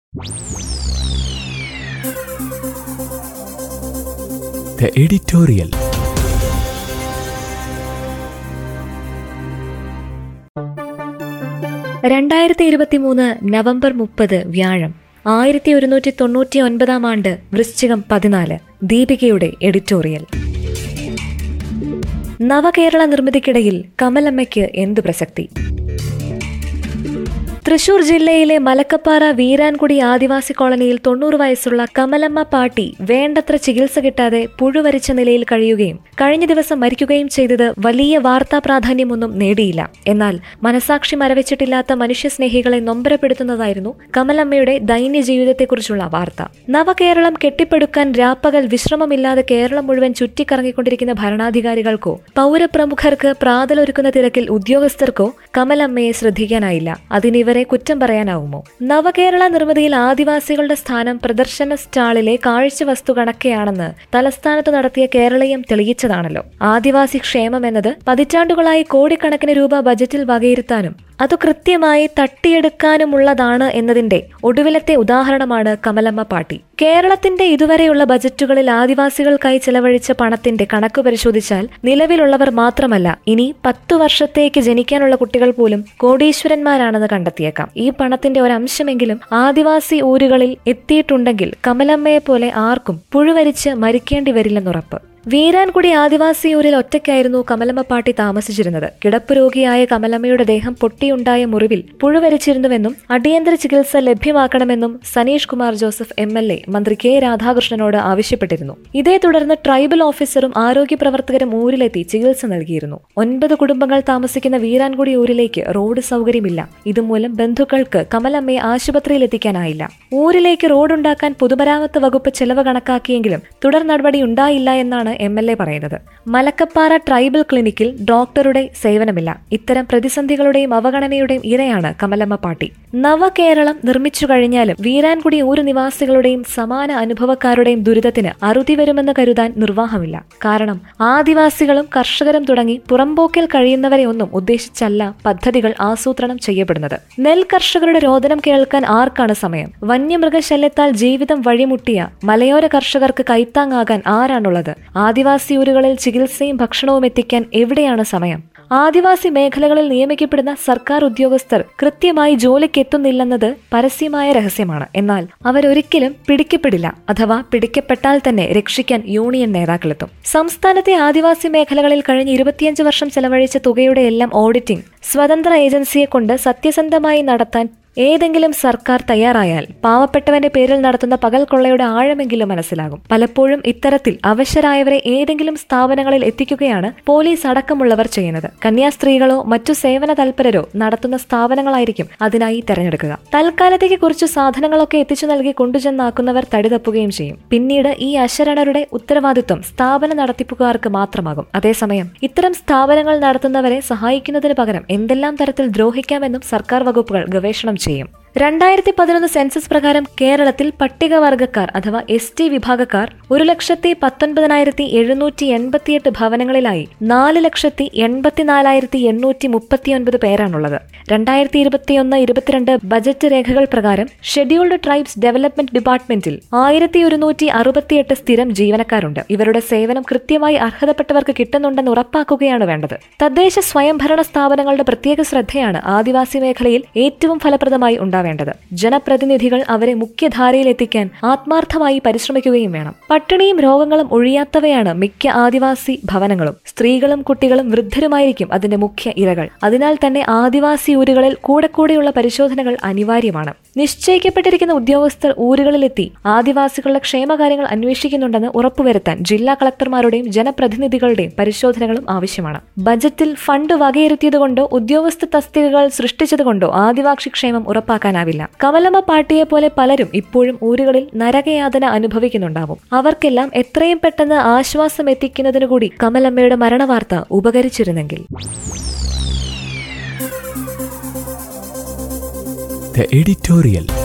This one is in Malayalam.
The editorial. രണ്ടായിരത്തി ഇരുപത്തി മൂന്ന് നവംബർ മുപ്പത് വ്യാഴം ആയിരത്തി ഒരുന്നൂറ്റി തൊണ്ണൂറ്റി ഒൻപതാം ആണ്ട് വൃശ്ചികം പതിനാല് ദീപികയുടെ എഡിറ്റോറിയൽ നവകേരള നിർമ്മിതിക്കിടയിൽ കമലമ്മയ്ക്ക് എന്തു പ്രസക്തി തൃശൂർ ജില്ലയിലെ മലക്കപ്പാറ വീരാൻകുടി ആദിവാസി കോളനിയിൽ തൊണ്ണൂറ് വയസ്സുള്ള കമലമ്മ പാട്ടി വേണ്ടത്ര ചികിത്സ കിട്ടാതെ പുഴുവരിച്ച നിലയിൽ കഴിയുകയും കഴിഞ്ഞ ദിവസം മരിക്കുകയും ചെയ്തത് വലിയ വാർത്താ പ്രാധാന്യമൊന്നും നേടിയില്ല എന്നാൽ മനസാക്ഷി മരവിച്ചിട്ടില്ലാത്ത മനുഷ്യസ്നേഹികളെ നൊമ്പരപ്പെടുത്തുന്നതായിരുന്നു കമലമ്മയുടെ ദൈന്യ ജീവിതത്തെക്കുറിച്ചുള്ള വാർത്ത നവകേരളം കെട്ടിപ്പടുക്കാൻ രാപ്പകൽ വിശ്രമമില്ലാതെ കേരളം മുഴുവൻ ചുറ്റിക്കറങ്ങിക്കൊണ്ടിരിക്കുന്ന ഭരണാധികാരികൾക്കോ പൗരപ്രമുഖർക്ക് പ്രാതലൊരുക്കുന്ന തിരക്കിൽ ഉദ്യോഗസ്ഥർക്കോ കമലമ്മയെ ശ്രദ്ധിക്കാനായില്ല അതിനിവരെ കുറ്റം പറയാനാവുമോ നവകേരള നിർമ്മിതിയിൽ ആദിവാസികളുടെ സ്ഥാനം പ്രദർശന സ്റ്റാളിലെ കാഴ്ച വസ്തു കണക്കെയാണെന്ന് തലസ്ഥാനത്ത് നടത്തിയ കേരളീയം തെളിയിച്ചതാണല്ലോ ആദിവാസി ക്ഷേമം എന്നത് പതിറ്റാണ്ടുകളായി കോടിക്കണക്കിന് രൂപ ബജറ്റിൽ വകയിരുത്താനും അത് കൃത്യമായി തട്ടിയെടുക്കാനുമുള്ളതാണ് എന്നതിന്റെ ഒടുവിലത്തെ ഉദാഹരണമാണ് കമലമ്മ പാട്ടി കേരളത്തിന്റെ ഇതുവരെയുള്ള ബജറ്റുകളിൽ ആദിവാസികൾക്കായി ചെലവഴിച്ച പണത്തിന്റെ കണക്ക് പരിശോധിച്ചാൽ നിലവിലുള്ളവർ മാത്രമല്ല ഇനി പത്തു വർഷത്തേക്ക് ജനിക്കാനുള്ള കുട്ടികൾ പോലും കോടീശ്വരന്മാരാണെന്ന് കണ്ടെത്തിയേക്കാം ഈ പണത്തിന്റെ ഒരംശമെങ്കിലും ആദിവാസി ഊരുകളിൽ എത്തിയിട്ടുണ്ടെങ്കിൽ കമലമ്മയെ പോലെ ആർക്കും പുഴുവരിച്ച് മരിക്കേണ്ടി വരില്ലെന്നുറപ്പ് വീരാൻകുടി ആദിവാസിയൂരിൽ ഒറ്റയ്ക്കായിരുന്നു കമലമ്മ പാട്ടി താമസിച്ചിരുന്നത് കിടപ്പ് രോഗിയായ കമലമ്മയുടെ ദേഹം പൊട്ടിയുണ്ടായ മുറിവിൽ പുഴുവരിച്ചിരുന്നുവെന്നും അടിയന്തര ചികിത്സ ലഭ്യമാക്കണമെന്നും Saneesh Kumar Joseph M L A മന്ത്രി കെ രാധാകൃഷ്ണനോട് ആവശ്യപ്പെട്ടിരുന്നു ഇതേ തുടർന്ന് ട്രൈബൽ ഓഫീസറും ആരോഗ്യ പ്രവർത്തകരും ഊരിലെത്തി ചികിത്സ നൽകിയിരുന്നു ഒൻപത് കുടുംബങ്ങൾ താമസിക്കുന്ന വീരാൻകുടി ഊരിലേക്ക് റോഡ് സൗകര്യമില്ല ഇതുമൂലം ബന്ധുക്കൾക്ക് കമലമ്മയെ ആശുപത്രിയിൽ എത്തിക്കാനായില്ല ഊരിലേക്ക് റോഡുണ്ടാക്കാൻ പൊതുമരാമത്ത് വകുപ്പ് ചെലവ് കണക്കാക്കിയെങ്കിലും തുടർ നടപടി ഉണ്ടായില്ല എന്നാണ് എം എൽ എ പറയുന്നത് മലക്കപ്പാറ ട്രൈബൽ ക്ലിനിക്കിൽ ഡോക്ടറുടെ സേവനമില്ല ഇത്തരം പ്രതിസന്ധികളുടെയും അവഗണനയുടെയും ഇരയാണ് കമലമ്മ പാട്ടി നവകേരളം നിർമ്മിച്ചു കഴിഞ്ഞാലും വീരാൻകുടി ഊരു നിവാസികളുടെയും സമാന അനുഭവക്കാരുടെയും ദുരിതത്തിന് അറുതി വരുമെന്ന് കരുതാൻ നിർവാഹമില്ല കാരണം ആദിവാസികളും കർഷകരും തുടങ്ങി പുറമ്പോക്കിൽ കഴിയുന്നവരെ ഒന്നും ഉദ്ദേശിച്ചല്ല പദ്ധതികൾ ആസൂത്രണം ചെയ്യപ്പെടുന്നത് നെൽ കർഷകരുടെ രോദനം കേൾക്കാൻ ആർക്കാണ് സമയം വന്യമൃഗശല്യത്താൽ ജീവിതം വഴിമുട്ടിയ മലയോര കർഷകർക്ക് കൈത്താങ്ങാകാൻ ആരാണുള്ളത് ആദിവാസി ഊരുകളിൽ ചികിത്സയും ഭക്ഷണവും എത്തിക്കാൻ എവിടെയാണ് സമയം ആദിവാസി മേഖലകളിൽ നിയമിക്കപ്പെടുന്ന സർക്കാർ ഉദ്യോഗസ്ഥർ കൃത്യമായി ജോലിക്കെത്തുന്നില്ലെന്നത് പരസ്യമായ രഹസ്യമാണ് എന്നാൽ അവരൊരിക്കലും പിടിക്കപ്പെടില്ല അഥവാ പിടിക്കപ്പെട്ടാൽ തന്നെ രക്ഷിക്കാൻ യൂണിയൻ നേതാക്കളെത്തും സംസ്ഥാനത്തെ ആദിവാസി മേഖലകളിൽ കഴിഞ്ഞ ഇരുപത്തിയഞ്ച് വർഷം ചെലവഴിച്ച തുകയുടെ എല്ലാം ഓഡിറ്റിംഗ് സ്വതന്ത്ര ഏജൻസിയെ കൊണ്ട് സത്യസന്ധമായി നടത്താൻ ഏതെങ്കിലും സർക്കാർ തയ്യാറായാൽ പാവപ്പെട്ടവന്റെ പേരിൽ നടത്തുന്ന പകൽ കൊള്ളയുടെ ആഴമെങ്കിലും മനസ്സിലാകും പലപ്പോഴും ഇത്തരത്തിൽ അവശരായവരെ ഏതെങ്കിലും സ്ഥാപനങ്ങളിൽ എത്തിക്കുകയാണ് പോലീസ് അടക്കമുള്ളവർ ചെയ്യുന്നത് കന്യാസ്ത്രീകളോ മറ്റു സേവന തൽപരരോ നടത്തുന്ന സ്ഥാപനങ്ങളായിരിക്കും അതിനായി തെരഞ്ഞെടുക്കുക തൽക്കാലത്തേക്ക് കുറച്ചു സാധനങ്ങളൊക്കെ എത്തിച്ചു നൽകി കൊണ്ടുചെന്നാക്കുന്നവർ തടിതപ്പുകയും ചെയ്യും പിന്നീട് ഈ അശരണരുടെ ഉത്തരവാദിത്വം സ്ഥാപന നടത്തിപ്പുകാർക്ക് മാത്രമാകും അതേസമയം ഇത്തരം സ്ഥാപനങ്ങൾ നടത്തുന്നവരെ സഹായിക്കുന്നതിന് പകരം എന്തെല്ലാം തരത്തിൽ ദ്രോഹിക്കാമെന്നും സർക്കാർ വകുപ്പുകൾ ഗവേഷണം ചെയ്യും രണ്ടായിരത്തി പതിനൊന്ന് സെൻസസ് പ്രകാരം കേരളത്തിൽ പട്ടികവർഗക്കാർ അഥവാ എസ് ടി വിഭാഗക്കാർ ഒരു ലക്ഷത്തി പത്തൊൻപതിനായിരത്തി എഴുന്നൂറ്റി എൺപത്തിയെട്ട് ഭവനങ്ങളിലായി നാല് ലക്ഷത്തി എൺപത്തിനാലായിരത്തി എണ്ണൂറ്റി മുപ്പത്തിയൊൻപത് പേരാണുള്ളത് രണ്ടായിരത്തി ഇരുപത്തിയൊന്ന് ഇരുപത്തിരണ്ട് ബജറ്റ് രേഖകൾ പ്രകാരം ഷെഡ്യൂൾഡ് ട്രൈബ്സ് ഡെവലപ്മെന്റ് ഡിപ്പാർട്ട്മെന്റിൽ ആയിരത്തി ഒരുന്നൂറ്റി അറുപത്തിയെട്ട് സ്ഥിരം ജീവനക്കാരുണ്ട് ഇവരുടെ സേവനം കൃത്യമായി അർഹതപ്പെട്ടവർക്ക് കിട്ടുന്നുണ്ടെന്ന് ഉറപ്പാക്കുകയാണ് വേണ്ടത് തദ്ദേശ സ്വയംഭരണ സ്ഥാപനങ്ങളുടെ പ്രത്യേക ശ്രദ്ധയാണ് ആദിവാസി മേഖലയിൽ ഏറ്റവും ഫലപ്രദമായി ഉണ്ടാവേണ്ടത് ജനപ്രതിനിധികൾ അവരെ മുഖ്യധാരയിൽ എത്തിക്കാൻ ആത്മാർത്ഥമായി പരിശ്രമിക്കുകയും വേണം പട്ടിണിയും രോഗങ്ങളും ഒഴിയാത്തവയാണ് മിക്ക ആദിവാസി ഭവനങ്ങളും സ്ത്രീകളും കുട്ടികളും വൃദ്ധരുമായിരിക്കും അതിന്റെ മുഖ്യ ഇരകൾ അതിനാൽ തന്നെ ആദിവാസി ഊരുകളിൽ കൂടെ കൂടെയുള്ള പരിശോധനകൾ അനിവാര്യമാണ് നിശ്ചയിക്കപ്പെട്ടിരിക്കുന്ന ഉദ്യോഗസ്ഥർ ഊരുകളിലെത്തി ആദിവാസികളുടെ ക്ഷേമകാര്യങ്ങൾ അന്വേഷിക്കുന്നുണ്ടെന്ന് ഉറപ്പുവരുത്താൻ ജില്ലാ കളക്ടർമാരുടെയും ജനപ്രതിനിധികളുടെയും പരിശോധനകളും ആവശ്യമാണ് ബജറ്റിൽ ഫണ്ട് വകയിരുത്തിയതുകൊണ്ടോ ഉദ്യോഗസ്ഥ തസ്തികകൾ സൃഷ്ടിച്ചതുകൊണ്ടോ ആദിവാസി ക്ഷേമം ഉറപ്പാക്കാനാവില്ല കമലമ്മ പാട്ടിയെ പോലെ പലരും ഇപ്പോഴും ഊരുകളിൽ നരകയാതന അനുഭവിക്കുന്നുണ്ടാവും അവർക്കെല്ലാം എത്രയും പെട്ടെന്ന് ആശ്വാസം എത്തിക്കുന്നതിനു കൂടി കമലമ്മയുടെ മരണവാർത്ത ഉപകരിച്ചിരുന്നെങ്കിൽ The editorial.